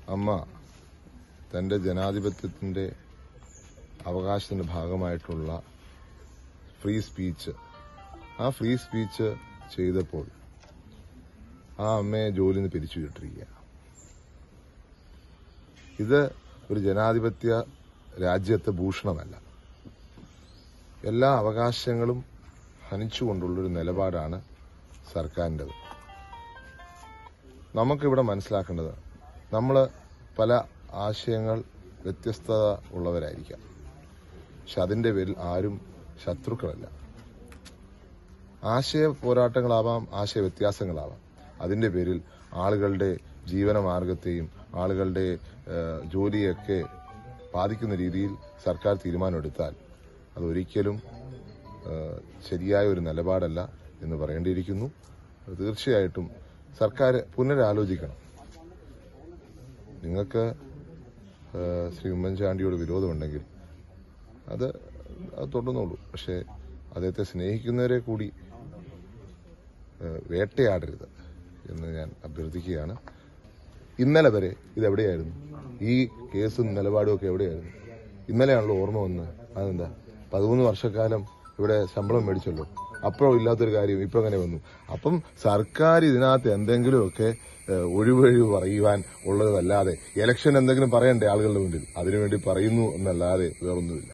അമ്മ തന്റെ ജനാധിപത്യത്തിന്റെ അവകാശത്തിന്റെ ഭാഗമായിട്ടുള്ള ഫ്രീ സ്പീച്ച് ആ ഫ്രീ സ്പീച്ച് ചെയ്തപ്പോൾ ആ അമ്മയെ ജോലിയിൽ നിന്ന് പിരിച്ചുവിട്ടിരിക്കുക ഇത് ഒരു ജനാധിപത്യ രാജ്യത്തെ ഭൂഷണമല്ല എല്ലാ അവകാശങ്ങളും ഹനിച്ചുകൊണ്ടുള്ളൊരു നിലപാടാണ് സർക്കാരിൻ്റെത് നമുക്കിവിടെ മനസ്സിലാക്കേണ്ടത് നമ്മൾ പല ആശയങ്ങൾ വ്യത്യസ്തത ഉള്ളവരായിരിക്കാം പക്ഷെ അതിന്റെ പേരിൽ ആരും ശത്രുക്കളല്ല ആശയ പോരാട്ടങ്ങളാവാം ആശയ വ്യത്യാസങ്ങളാവാം അതിന്റെ പേരിൽ ആളുകളുടെ ജീവനമാർഗത്തെയും ആളുകളുടെ ഏഹ്, ജോലിയൊക്കെ ബാധിക്കുന്ന രീതിയിൽ സർക്കാർ തീരുമാനമെടുത്താൽ അതൊരിക്കലും ഏഹ്, ശരിയായ ഒരു നിലപാടല്ല എന്ന് പറയേണ്ടിയിരിക്കുന്നു തീർച്ചയായിട്ടും സർക്കാർ പുനരാലോചിക്കണം നിങ്ങൾക്ക് ഏഹ്, ശ്രീ ഉമ്മൻചാണ്ടിയോട് വിരോധമുണ്ടെങ്കിൽ അത് അത് തുടർന്നോളൂ പക്ഷേ അദ്ദേഹത്തെ സ്നേഹിക്കുന്നവരെ കൂടി ഏഹ്, വേട്ടയാടരുത് എന്ന് ഞാൻ അഭ്യർത്ഥിക്കുകയാണ് ഇന്നലെ വരെ ഇതെവിടെയായിരുന്നു ഈ കേസും നിലപാടും ഒക്കെ എവിടെയായിരുന്നു ഇന്നലെയാണല്ലോ ഓർമ്മ വന്നത് അതെന്താ പതിമൂന്ന് വർഷക്കാലം ഇവിടെ ശമ്പളം മേടിച്ചല്ലോ അപ്പോഴും ഇല്ലാത്തൊരു കാര്യം ഇപ്പൊ അങ്ങനെ വന്നു അപ്പം സർക്കാർ ഇതിനകത്ത് എന്തെങ്കിലുമൊക്കെ ഏഹ്, ഒഴിവൊഴിവ് പറയുവാൻ ഉള്ളതല്ലാതെ ഇലക്ഷൻ എന്തെങ്കിലും പറയണ്ടേ ആളുകളുടെ മുന്നിൽ അതിനുവേണ്ടി പറയുന്നു എന്നല്ലാതെ വേറൊന്നുമില്ല